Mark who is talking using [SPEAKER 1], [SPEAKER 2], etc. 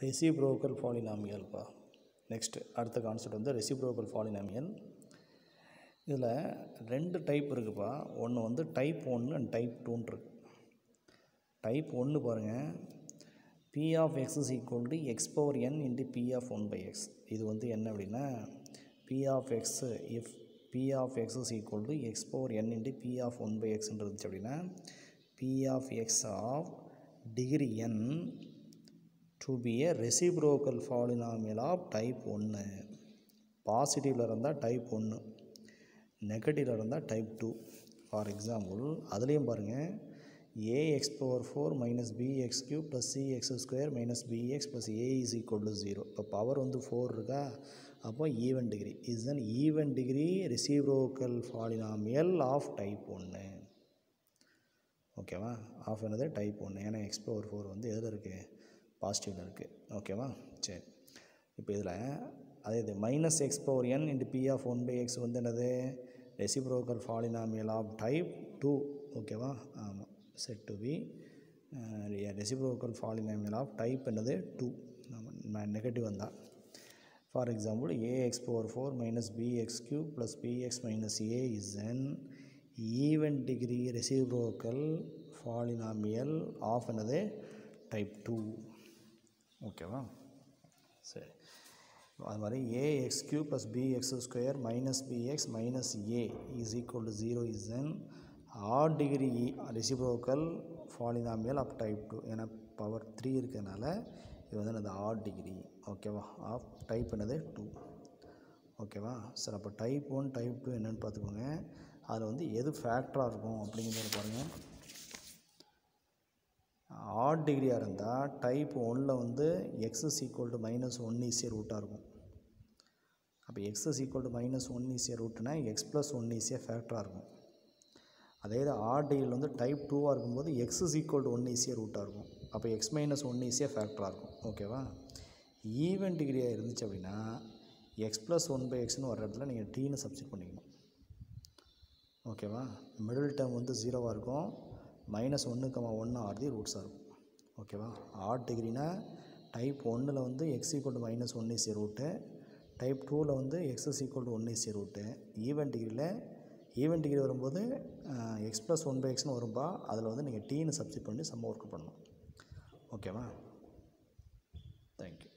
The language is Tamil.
[SPEAKER 1] ரெசிப்ரோக்கல் பாலினாமியல்ப்பா நெக்ஸ்ட்டு அடுத்த கான்செப்ட் வந்து ரெசிப்ரோக்கல் பாலினாமியல் இதில் ரெண்டு டைப் இருக்குப்பா ஒன்று வந்து டைப் ஒன்று அண்ட் டைப் டூன்னு இருக்கு டைப் ஒன்று பாருங்கள் p of x is equal to x power n into p of one by x இது வந்து என்ன அப்படின்னா p of x if p of x is equal to x power n into p of one by x இருந்துச்சு அப்படின்னா p of x of degree n to be a reciprocal polynomial of type ஒன்று பாசிட்டிவில் இருந்தால் டைப் ஒன்று நெகட்டிவில் இருந்தால் டைப் டூ ஃபார் எக்ஸாம்பிள் அதுலேயும் பாருங்கள் a x power four minus b x cube plus c x square minus b x plus a is equal to zero இப்போ பவர் வந்து ஃபோர் இருக்கா அப்போ even degree is an even degree reciprocal polynomial of type ஒன்று ஓகேவா ஆஃப் என்னது டைப் ஒன்று ஏன்னா எக்ஸ் பவர் ஃபோர் வந்து எதில் இருக்குது பாசிட்டிவில் இருக்குது ஓகேவா சரி இப்போ இதில் அதே இது minus x power n into p of one by x வந்து என்னது reciprocal polynomial of type two ஓகேவா ஆமாம் set to be reciprocal polynomial of type என்னது டூ நம்ம நெகட்டிவ் வந்தால் for example a x power four minus b x cube plus b x minus a is an even degree reciprocal polynomial of என்னது டைப் டூ ஓகேவா சரி அது மாதிரி a x cube plus b x square minus b x minus a is equal to zero is an odd degree reciprocal polynomial of type two ஏன்னா பவர் த்ரீ இருக்கிறதுனால இது வந்து அந்த ஆட் டிகிரி ஓகேவா ஆஃப் டைப் என்னது டூ ஓகேவா சார் அப்போ டைப் ஒன் டைப் டூ என்னென்னு பார்த்துக்கோங்க அதில் வந்து எது ஃபேக்டராக இருக்கும் அப்படிங்கிறத பாருங்கள் ஆட் டிகிரியாக இருந்தால் டைப் ஒன்னில் வந்து x is equal to minus one ஈஸியாக ரூட்டாக இருக்கும் அப்போ x is equal to minus one ஈஸியாக ரூட்னா எக்ஸ் ப்ளஸ் ஒன் ஈஸியாக ஃபேக்டராக இருக்கும் அதே இது ஆட் டிகிரியில் வந்து டைப் டூவாக இருக்கும்போது x is equal to one ஈஸியாக ரூட்டாக இருக்கும் அப்போ எக்ஸ் மைனஸ் ஒன் ஈஸியாக ஃபேக்டராக இருக்கும் ஓகேவா ஈவன் டிகிரியாக இருந்துச்சு அப்படின்னா எக்ஸ் ப்ளஸ் ஒன் பை எக்ஸ்னு வர இடத்துல நீங்கள் டீன்னு சப்ஸ்டிட் பண்ணிக்கணும் ஓகேவா மிடில் டேர்ம் வந்து ஜீரோவாக இருக்கும் மைனஸ் ஒன்று கமா ஒன்று ஆர் தி ரூட்ஸாக இருக்கும் ஓகேவா ஆட் டிகிரினா டைப் ஒன்றில் வந்து x equal to minus one is root type டூவில் வந்து x is equal to one is root even டிகிரியில் ஈவன் டிகிரி வரும்போது எக்ஸ் ப்ளஸ் ஒன் பை எக்ஸ்னு வரும்பா அதில் வந்து நீங்கள் டீன்னு சப்ஸ்டிட் பண்ணி சம்ம ஒர்க் பண்ணணும் ஓகேவா தேங்க்யூ